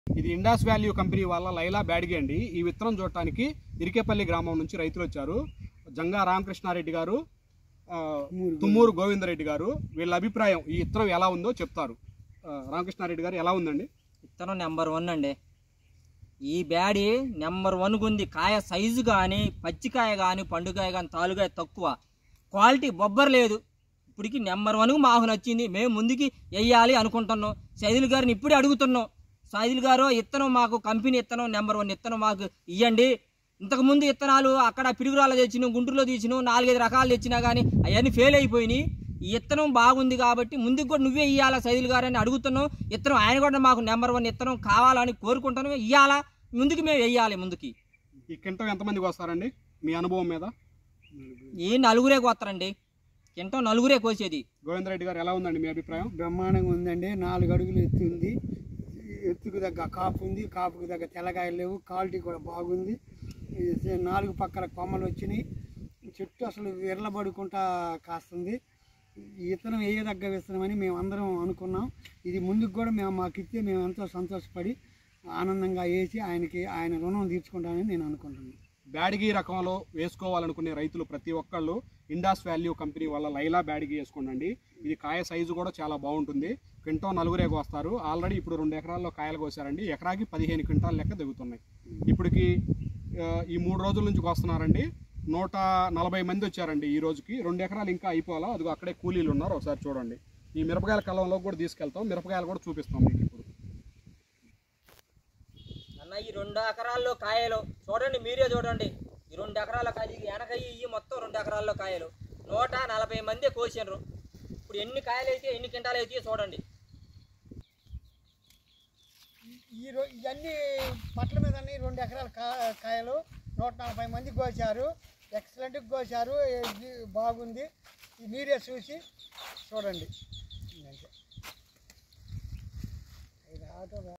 ఇది ఇండాస్ value company వాళ్ళ లైలా బ్యాడ్గి అండి ఈ విత్తనం చూడటానికి ఇరికేపల్లి గ్రామం నుంచి రైతులు వచ్చారు జంగా రామకృష్ణారెడ్డి గారు ఆ, తుమ్మూరు గోవిందరెడ్డి గారు వీళ్ళ అభిప్రాయం ఈ విత్తనం ఎలా ఉందో చెప్తారు ఆ, రామకృష్ణారెడ్డి గారు ఎలా ఉందండి విత్తనం నెంబర్ వన్ అండి ఈ బ్యాడీ నెంబర్ వన్ ఉంది కాయ సైజు కానీ పచ్చికాయ కానీ పండుకాయ కానీ తాలుగాయ తక్కువ క్వాలిటీ బొబ్బర్ లేదు ఇప్పటికి నెంబర్ వన్ మాకు నచ్చింది మేము ముందుకి వెయ్యాలి అనుకుంటున్నాం సైదులు గారిని ఇప్పుడే అడుగుతున్నాం సైదులు గారు ఇత్తనం మాకు కంపెనీ ఇత్తనం నెంబర్ వన్ ఇత్తనం మాకు ఇవ్వండి ఇంతకుముందు ఇత్తనాలు అక్కడ పిడుగురాలు తెచ్చినాం గుంటూరులో తెచ్చినాం నాలుగైదు రకాలు తెచ్చినా కానీ అవన్నీ ఫెయిల్ అయిపోయినాయి ఈ ఇత్తనం బాగుంది కాబట్టి ముందుకు కూడా నువ్వే ఇవ్వాలా సైదులు గారు అని అడుగుతున్నాం ఇత్తనం ఆయన కూడా మాకు నెంబర్ వన్ ఇత్తనం కావాలని కోరుకుంటున్నాం ఇవ్వాలా ముందుకు మేము వెయ్యాలి ముందుకి ఈ కింటం ఎంతమందికి వస్తారండి మీ అనుభవం మీద ఈ నలుగురే కోస్తారండి కింటం నలుగురే కోసేది గోవిందరెడ్డి గారు ఎలా ఉందండి మీ అభిప్రాయం బ్రహ్మాండంగా ఉందండి నాలుగు అడుగులు ఎత్తు ఉంది ఎత్తుకు దగ్గర కాపు ఉంది కాపుకు దగ్గర తెల్లకాయలు లేవు క్వాలిటీ కూడా బాగుంది ఇది నాలుగు పక్కల కొమ్మలు వచ్చినాయి చెట్టు అసలు విరలబడుకుంటా కాస్తుంది ఈ విత్తనం వేయదగ్గ విత్తనమని మేము అందరం అనుకున్నాం ఇది ముందుకు కూడా మేము మాకు ఇస్తే మేము ఎంతో సంతోషపడి ఆనందంగా వేసి ఆయనకి ఆయన రుణం తీర్చుకుంటానని నేను అనుకుంటున్నాను బ్యాడ్గి రకంలో వేసుకోవాలనుకునే రైతులు ప్రతి ఒక్కళ్ళు ఇండాస్ వాల్యూ కంపెనీ వాళ్ళ లైలా బ్యాడ్గి వేసుకోండి ఇది కాయ సైజు కూడా చాలా బాగుంటుంది క్వింటో నలుగురే కోస్తారు ఆల్రెడీ ఇప్పుడు రెండు ఎకరాల్లో కాయలు కోసారండి ఎకరాకి పదిహేను క్వింటాల లెక్క దిగుతున్నాయి ఇప్పటికి ఆ, ఈ మూడు రోజుల నుంచి కోస్తున్నారండి నూట నలభై మంది వచ్చారండి ఈ రోజుకి రెండు ఎకరాలు ఇంకా అయిపోవాలా అదిగో అక్కడే కూలీలు ఉన్నారు ఒకసారి చూడండి ఈ మిరపకాయల కళ్ళంలో కూడా తీసుకెళ్తాం మిరపకాయలు కూడా చూపిస్తాం మీకు ఇప్పుడు అన్న ఈ రెండు ఎకరాల్లో కాయలు చూడండి మీరే చూడండి ఈ రెండు ఎకరాల కాయలు ఈ వెనక ఈ మొత్తం రెండు ఎకరాల్లో కాయలు నూట నలభై మంది కోసినారు ఇప్పుడు ఎన్ని కాయలు అయితే ఎన్ని కింటాలు అయితే చూడండి ఈ రో ఇవన్నీ పట్ల మీద రెండు ఎకరాల కా కాయలు నూట నలభై మంది కోసారు ఎక్సలెంట్గా కోసారు ఇది బాగుంది ఈ మీరే చూసి చూడండి అంతే ఇది ఆటో